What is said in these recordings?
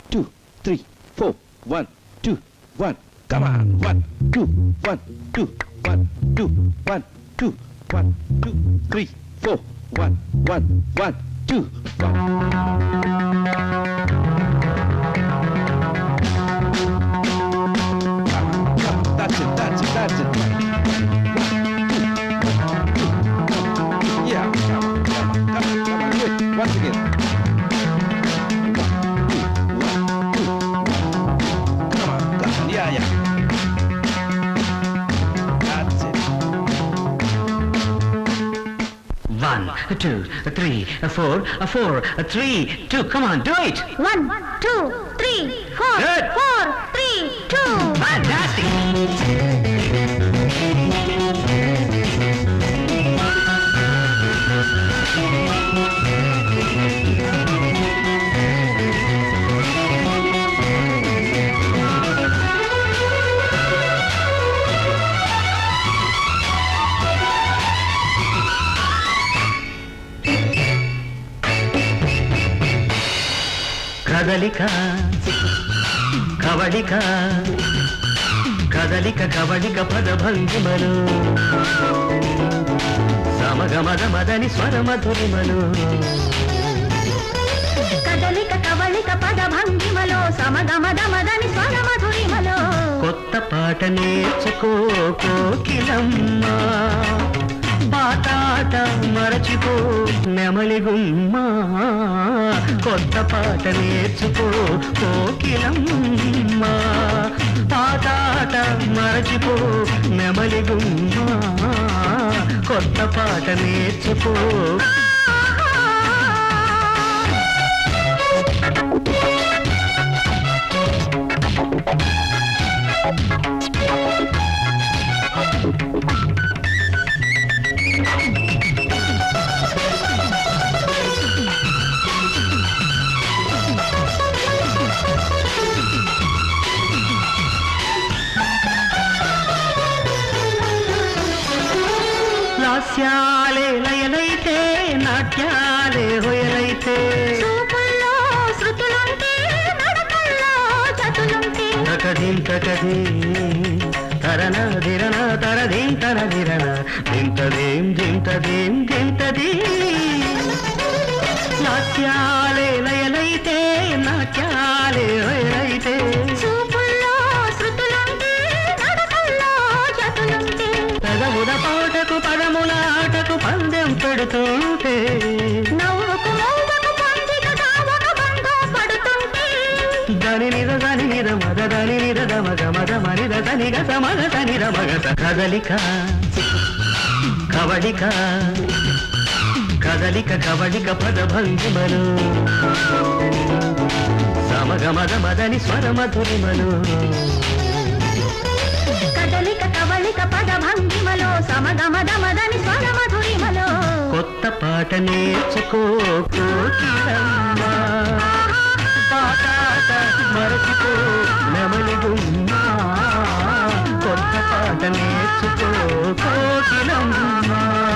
two, three, four. One, two, one. Come on. One, two, one, two, one, two, one, two, one, two, three, four. One, one, one, two, one. Come on, come on. That's it, that's it, that's it. Yeah, come on, come on, come on, come on. Do it once again. One, two, one, two. Come on, come on. Yeah, yeah. That's it. One, two, three, four, four, three, two. Come on, do it. One, two, three, four, Good. four, three, two. Fantastic. కదలిక కవళిక కదలిక కవళిక పదభంగిమలు సమగమద మదని స్వరమధురిమలు కదలిక కవళిక పద భంగిమలో సమగమదమదని స్వర మధురిమలో కొత్త పాట నేర్చుకో కోకిలమ్మ పాటాట మరచిపో నెమలి గుమ్మ కొత్త పాట నేర్చుకో కోకిలమ్మ పాటాట మరచిపో నెమలి గుమ్మ కొత్త పాట నేర్చుకో లాస్యాలే లయలైతే నాట్యాలే హొయలైతే చూపుల్లో శృతులుంటే నడకల్లో జతులుంటే తకదిం తకది తరన దిరన తరదిం తరదిరన దింతదేం దింతదేం దింతది నాట్యాలే లయలైతే నాట్యాలే హొయలైతే చూపుల్లో శృతులుంటే నడకల్లో జతులుంటే పెదముల పాటకు పదముల ఆటకు పందెం పెడుతుంటే నవ్వుకు నవ్వుకు పందిక దావక బంధం పడుతుంటే దని నిద దని నిద మద దని నిద దమ గమ దమ నిద దని గ సమగ సని రమగ స కదలిక కవళిక కదలిక కవళిక పద భంగిమలు సమగమద మదని స్వర మధురిమలు కదలిక కవళిక పద భంగిమలో సమగమదమదని స్వర మధురిమలో కొత్త పాట నేర్చుకో కోకిలమ్మ పాటాట మరచిపో నెమలి గుమ్మ కొత్త పాట నేర్చుకో కోకిలమ్మ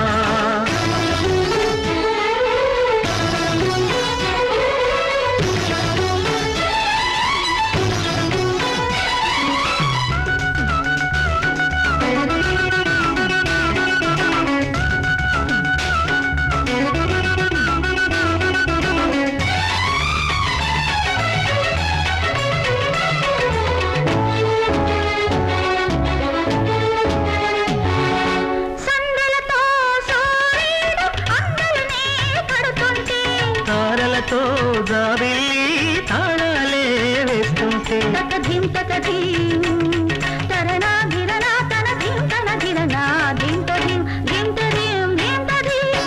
సందలతో సూర్యుడు అందలనే కడుతుంటే తారలతో జాబిల్లి తాళాలే వేస్తుంటే తక ధిం తక ధిం తరనా ధిరనా తన ధిం తన ధిరనా ధింత ధిం ధింత ధిం ధింత ధిం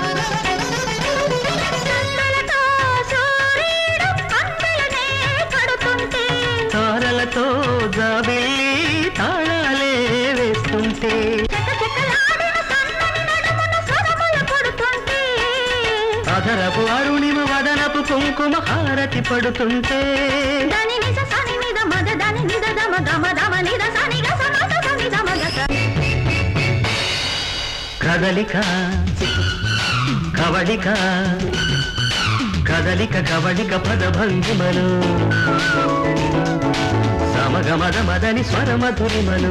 సందలతో సూర్యుడు అందలనే కడుతుంటే తారలతో జాబిల్లి తాళాలే వేస్తుంటే చకచకలాడిన సన్నని నడుమున స్వరములు కొడుతుంటే అధరపు అరుణిమ వదనపు కుంకుమ హారతి పడుతుంటే దని నిజ సని నిద మద దని నిద దమ గమ దమ నిద సని గ సమ స సని దమ గ స. కదలిక కవళిక కదలిక కవళిక పద భంగిమలు సమగమద మదని స్వరమధురిమలు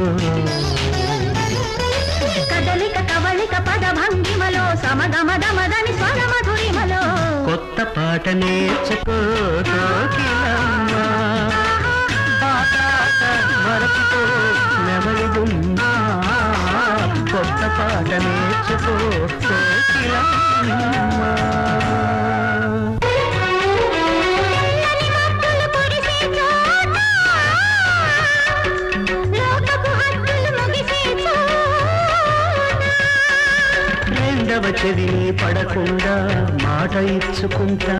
కదలిక కవళిక పద భంగిమలో సమగమద మదని స్వర మధురిమలో కొత్త పాట నేర్చుకో కోకిలమ్మ. పాటాట మరచిపో నెమలిగుమ్మ. కొత్త పాట నేర్చుకో కోకిలమ్మ. తెల్లని మబ్బులు కురిసే చోట, లోకపు హద్దులు ముగిసే చోట. రెండవ చెవిని పడకుండా మాట ఇచ్చుకుంటా